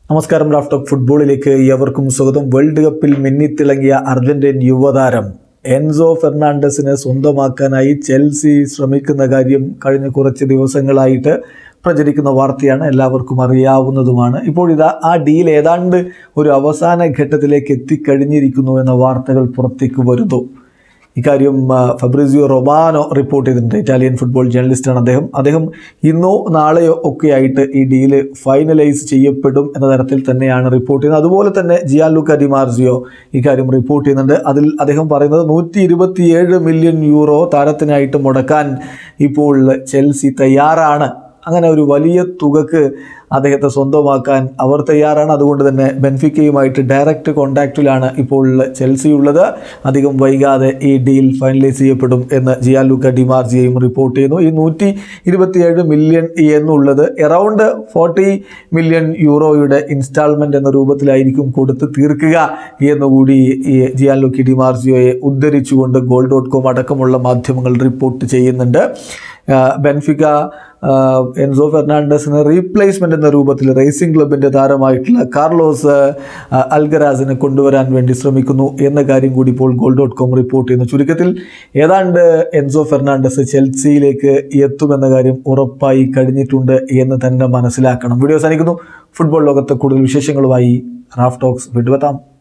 നമസ്കാരം Raf talk ഫുട്ബോളിലേക്ക് ഏവർക്കും സ്വാഗതം വേൾഡ് കപ്പിൽ മിന്നിത്തിളങ്ങിയ അർജന്റീൻ യുവതാരം എൻസോ ഫെർണാണ്ടസിനെ സ്വന്തമാക്കാനായി ചെൽസി ശ്രമിക്കുന്ന കാര്യം കഴിഞ്ഞ കുറച്ച് ദിവസങ്ങളായിട്ട് പ്രചരിക്കുന്ന വാർത്തയാണ് എല്ലാവർക്കും അറിയാവുന്നതുമാണ് ഇപ്പോൾ ഇതാ ആ ഡീൽ ഏതാണ്ട് ഒരു അവസാന ഘട്ടത്തിലേക്ക് എത്തിക്കഴിഞ്ഞിരിക്കുന്നു എന്ന വാർത്തകൾ പുറത്തേക്ക് വരുന്നു ഇക്കാര്യം ആ, ഫബ്രിസിയോ റൊമാനോ റിപ്പോർട്ട് ചെയ്തിട്ടുണ്ട് ഇറ്റാലിയൻ ഫുട്ബോൾ ജേർണലിസ്റ്റാണ് അദ്ദേഹം അദ്ദേഹം ഇന്നോ നാളെയോ ഒക്കെ ആയിട്ട് ഈ ഡീല് ഫൈനലൈസ് ചെയ്യപ്പെടും എന്ന തരത്തിൽ തന്നെയാണ് റിപ്പോർട്ട് ചെയ്യുന്നത് അതുപോലെ തന്നെ ജിയാലുക്ക ഡിമാർസിയോ ഇക്കാര്യം റിപ്പോർട്ട് ചെയ്യുന്നുണ്ട് അതിൽ അദ്ദേഹം പറയുന്നത് നൂറ്റി ഇരുപത്തിയേഴ് മില്യൺ യൂറോ താരത്തിനായിട്ട് മുടക്കാൻ ഇപ്പോൾ ചെൽസി തയ്യാറാണ് അങ്ങനെ ഒരു വലിയ തുകക്ക് അദ്ദേഹത്തെ സ്വന്തമാക്കാൻ അവർ തയ്യാറാണ് അതുകൊണ്ട് തന്നെ ബെൻഫിക്കയുമായിട്ട് ഡയറക്റ്റ് കോണ്ടാക്റ്റിലാണ് ഇപ്പോൾ ചെൽസി ഉള്ളത് അധികം വൈകാതെ ഈ ഡീൽ ഫൈനലൈസ് ചെയ്യപ്പെടും എന്ന് ജിയാലുക്ക ഡിമാർജിയയും റിപ്പോർട്ട് ചെയ്യുന്നു ഈ നൂറ്റി ഇരുപത്തിയേഴ് മില്യൺ എന്നുള്ളത് എറൗണ്ട് ഫോർട്ടി മില്യൺ യൂറോയുടെ ഇൻസ്റ്റാൾമെൻ്റ് എന്ന രൂപത്തിലായിരിക്കും കൊടുത്ത് തീർക്കുക എന്നുകൂടി ഈ ജിയാലുക്കി ഡിമാർജിയോയെ ഉദ്ധരിച്ചുകൊണ്ട് ഗോൾ ഡോട്ട് കോം അടക്കമുള്ള മാധ്യമങ്ങൾ റിപ്പോർട്ട് ചെയ്യുന്നുണ്ട് ആ, ബെൻഫിക്ക ആ, എൻസോ ഫെർണാണ്ടസിന് റീപ്ലേസ്മെൻ്റ് എന്ന രൂപത്തിൽ റേസിംഗ് ക്ലബിൻ്റെ താരമായിട്ടുള്ള കാർലോസ് ആ, അൽഗരാസിനെ കൊണ്ടുവരാൻ വേണ്ടി ശ്രമിക്കുന്നു എന്ന കാര്യം കൂടി ഇപ്പോൾ ഗോൾ ഡോട്ട് കോം റിപ്പോർട്ട് ചെയ്യുന്നു ചുരുക്കത്തിൽ ഏതാണ്ട് എൻസോ ഫെർണാണ്ടസ് ചെൽസിയിലേക്ക് എത്തുമെന്ന കാര്യം ഉറപ്പായി കഴിഞ്ഞിട്ടുണ്ട് എന്ന് തന്നെ മനസ്സിലാക്കണം വീഡിയോ അവസാനിക്കുന്നു ഫുട്ബോൾ ലോകത്തെ കൂടുതൽ വിശേഷങ്ങളുമായി റാഫ് ടോക്സ് വിട്ടുവെത്താം